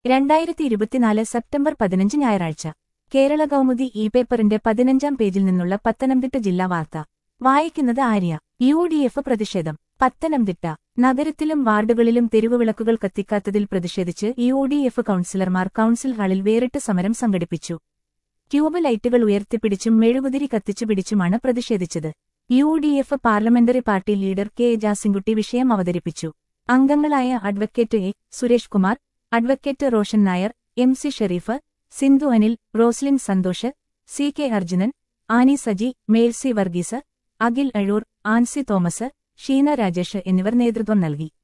രണ്ടായിരത്തി ഇരുപത്തിനാല് സെപ്റ്റംബർ പതിനഞ്ച് ഞായറാഴ്ച കേരള കൗമുദി ഇ പേപ്പറിന്റെ പതിനഞ്ചാം പേജിൽ നിന്നുള്ള പത്തനംതിട്ട ജില്ലാ വാർത്ത വായിക്കുന്നത് ആര്യ യു ഡി എഫ് പ്രതിഷേധം പത്തനംതിട്ട നഗരത്തിലും വാർഡുകളിലും തെരുവുവിളക്കുകൾ കത്തിക്കാത്തതിൽ പ്രതിഷേധിച്ച് യു ഡി എഫ് കൌൺസിലർമാർ കൌൺസിൽ ഹാളിൽ വേറിട്ട് സമരം സംഘടിപ്പിച്ചു ട്യൂബ് ലൈറ്റുകൾ ഉയർത്തിപ്പിടിച്ചും മെഴുകുതിരി കത്തിച്ചു പിടിച്ചുമാണ് പ്രതിഷേധിച്ചത് U D F parliamentary party leader K Jasinkutty വിഷയം അവതരിപ്പിച്ചു അംഗങ്ങളായ advocate A Suresh Kumar advocate Roshan Nair M C Shareef Sindhu Anil Roslin Santhosh C K Arjunan Annie Saji Mercy Varghese Akhil Azhoor Ancy Thomas Sheena Rajesh എന്നിവർ നേതൃത്വം നൽകി